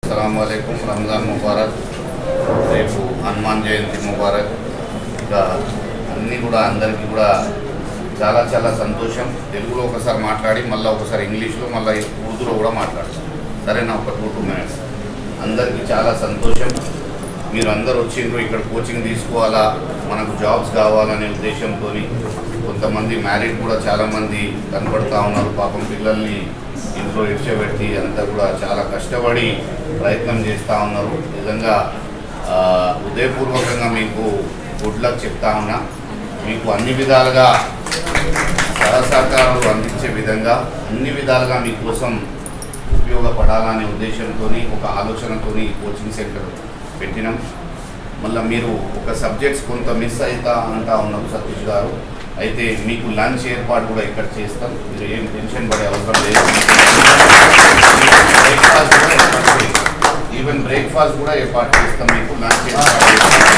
అస్సలం రంజాన్ ముబారక్ రేపు హనుమాన్ జయంతి ముబారక్ ఇంకా అన్నీ కూడా అందరికీ కూడా చాలా చాలా సంతోషం తెలుగులో ఒకసారి మాట్లాడి మళ్ళీ ఒకసారి ఇంగ్లీష్లో మళ్ళీ ఉర్దూలో కూడా మాట్లాడతాం సరేనా ఒక టూ టూ మినిట్స్ అందరికీ చాలా సంతోషం మీరు అందరు వచ్చిండ్రు ఇక్కడ కోచింగ్ తీసుకోవాలా మనకు జాబ్స్ కావాలనే ఉద్దేశంతో కొంతమంది మ్యారీడ్ కూడా చాలామంది కనపడతా ఉన్నారు పాపం పిల్లల్ని ఇంట్లో ఇడ్చబెట్టి అంతా కూడా చాలా కష్టపడి ప్రయత్నం చేస్తూ ఉన్నారు నిజంగా ఆ, హృదయపూర్వకంగా మీకు గుడ్ లక్ చెప్తా ఉన్నా మీకు అన్ని విధాలుగా సహసహకారాలు అందించే విధంగా అన్ని విధాలుగా మీకోసం ఉపయోగపడాలనే ఉద్దేశంతో ఒక ఆలోచనతో కోచింగ్ సెంటర్ పెట్టినాం మళ్ళీ మీరు ఒక సబ్జెక్ట్స్ కొంత మిస్ అవుతా అంటా ఉన్నారు సతీష్ గారు అయితే మీకు లంచ్ ఏర్పాటు కూడా ఇక్కడ చేస్తాం మీరు ఏం టెన్షన్ పడే అవసరం లేదు బ్రేక్ఫాస్ట్ కూడా ఏర్పాటు చేస్తాం ఈవెన్ బ్రేక్ఫాస్ట్ కూడా ఏర్పాటు చేస్తాం మీకు లంచ్ ఏర్పాటు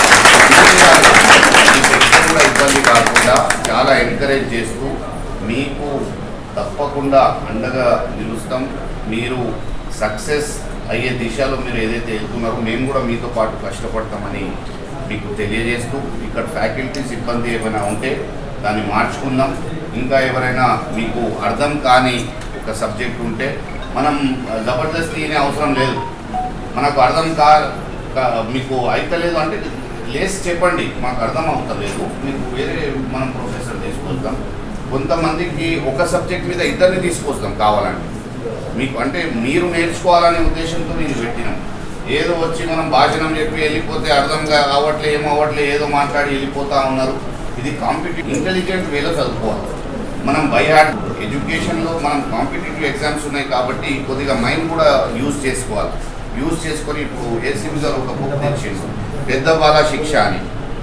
చేస్తాం మీకు ఎక్కడ కూడా ఇబ్బంది కాకుండా చాలా ఎంకరేజ్ చేస్తూ మీకు తప్పకుండా అండగా నిలుస్తాం మీరు సక్సెస్ అయ్యే దిశలో మీరు ఏదైతే వెళ్తున్నారో మేము కూడా మీతో పాటు కష్టపడతామని మీకు తెలియజేస్తూ ఇక్కడ ఫ్యాకల్టీస్ ఇబ్బంది ఏమైనా ఉంటే దాన్ని మార్చుకుందాం ఇంకా ఎవరైనా మీకు అర్థం కాని ఒక సబ్జెక్ట్ ఉంటే మనం జబర్దస్తి అనే అవసరం లేదు మనకు అర్థం కా కా- మీకు అయితలేదు అంటే లేసి చెప్పండి మాకు అర్థం అవుతలేదు మీకు వేరే మనం ప్రొఫెసర్ తీసుకొస్తాం కొంతమందికి ఒక సబ్జెక్ట్ మీద ఇద్దరిని తీసుకొస్తాం కావాలంటే మీకు అంటే మీరు నేర్చుకోవాలనే ఉద్దేశంతో నేను పెట్టినాం ఏదో వచ్చి మనం భాషణం చెప్పి వెళ్ళిపోతే అర్థం కా- కావట్లే ఏమో అవ్వట్లే ఏదో మాట్లాడి వెళ్ళిపోతా ఉన్నారు ఇది కాంపిటేటివ్ ఇంటెలిజెంట్ వేలో చదువుకోవాలి మనం బై హార్ట్ ఎడ్యుకేషన్లో మనం కాంపిటేటివ్ ఎగ్జామ్స్ ఉన్నాయి కాబట్టి కొద్దిగా మైండ్ కూడా యూజ్ చేసుకోవాలి యూజ్ చేసుకొని ఇప్పుడు ఏసీబీ గారు ఒక బుక్ తెచ్చిండు పెద్ద బాల శిక్ష అని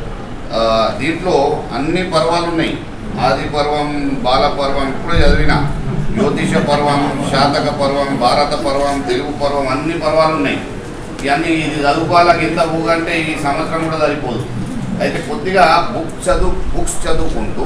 ఆ, దీంట్లో అన్ని పర్వాలు ఉన్నాయి ఆది పర్వం బాల పర్వం ఇప్పుడే చదివిన జ్యోతిష పర్వం శాతక పర్వం భారత పర్వం తెలుగు పర్వం అన్ని పర్వాలు ఉన్నాయి ఇవన్నీ ఇది చదువుకోవాలకి ఎంత బుక్ అంటే ఈ సంవత్సరం కూడా సరిపోదు అయితే కొద్దిగా బుక్ చదువు బుక్స్ చదువుకుంటూ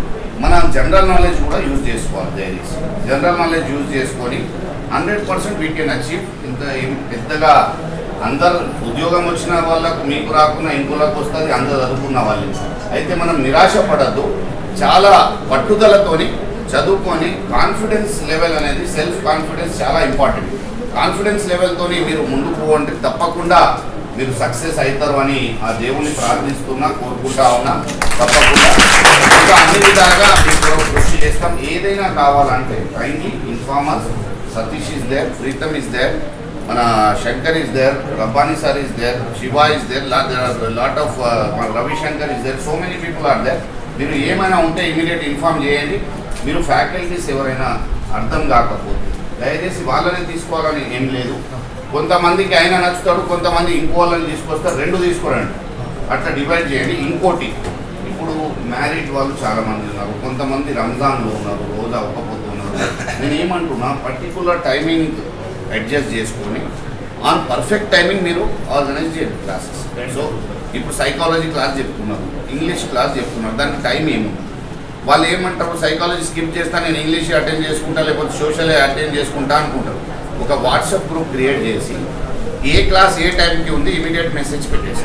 మన జనరల్ నాలెడ్జ్ కూడా యూజ్ చేసుకోవాలి దయచేసి జనరల్ నాలెడ్జ్ యూజ్ చేసుకొని hundred percent we can achieve ఇంత ఏం పెద్దగా అందరు ఉద్యోగం వచ్చిన వాళ్ళకు మీకు రాకుండా ఇంకోళ్ళకి వస్తుంది అందరు చదువుకున్న వాళ్ళు అయితే మనం నిరాశ పడద్దు చాలా పట్టుదలతోని చదువుకొని కాన్ఫిడెన్స్ లెవెల్ అనేది సెల్ఫ్ కాన్ఫిడెన్స్ చాలా ఇంపార్టెంట్ కాన్ఫిడెన్స్ లెవెల్తోని మీరు ముందుకు అంటే తప్పకుండా మీరు సక్సెస్ అవుతారు అని ఆ దేవుని ప్రార్థిస్తున్నా కోరుకుంటా ఉన్నా తప్పకుండా ఇంకా అన్ని విధాలుగా మీకు కృషి చేస్తాం ఏదైనా కావాలంటే kindly informers Satish is there Preetham is there మన Shankar is there Rabbani sir is there Shiva is there lot of మన Ravishankar is there so many people are there మీరు ఏమైనా ఉంటే ఇమీడియట్ ఇన్ఫార్మ్ చేయండి మీరు ఫ్యాకల్టీస్ ఎవరైనా అర్థం కాకపోతే దయచేసి వాళ్ళని తీసుకోవాలని ఏం లేదు కొంతమందికి ఆయన నచ్చుతాడు కొంతమంది ఇంకో వాళ్ళని తీసుకొస్తారు రెండు తీసుకురండి అట్లా డివైడ్ చేయండి ఇంకోటి ఇప్పుడు మ్యారీడ్ వాళ్ళు చాలా మంది ఉన్నారు కొంతమంది రంజాన్లో ఉన్నారు రోజా ఒక పొద్దు ఉన్నారు నేను ఏమంటున్నా పర్టికులర్ టైమింగ్ అడ్జస్ట్ చేసుకొని ఆన్ పర్ఫెక్ట్ టైమింగ్ మీరు ఆర్గనైజ్ చేయండి క్లాసెస్ సో ఇప్పుడు సైకాలజీ క్లాస్ చెప్తున్నారు ఇంగ్లీష్ క్లాస్ చెప్తున్నారు దానికి టైం ఏముంది వాళ్ళు ఏమంటారు సైకాలజీ స్కిప్ చేస్తా నేను ఇంగ్లీష్ అటెండ్ చేసుకుంటా లేకపోతే సోషల్ అటెండ్ చేసుకుంటా అనుకుంటారు ఒక వాట్సాప్ గ్రూప్ క్రియేట్ చేసి ఏ క్లాస్ ఏ టైంకి ఉంది ఇమీడియట్ మెసేజ్ పెట్టేసి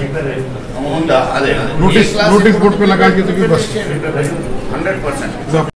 ఉందా అదే Notice- notice board पे लगा के तो भी बस। Hundred percent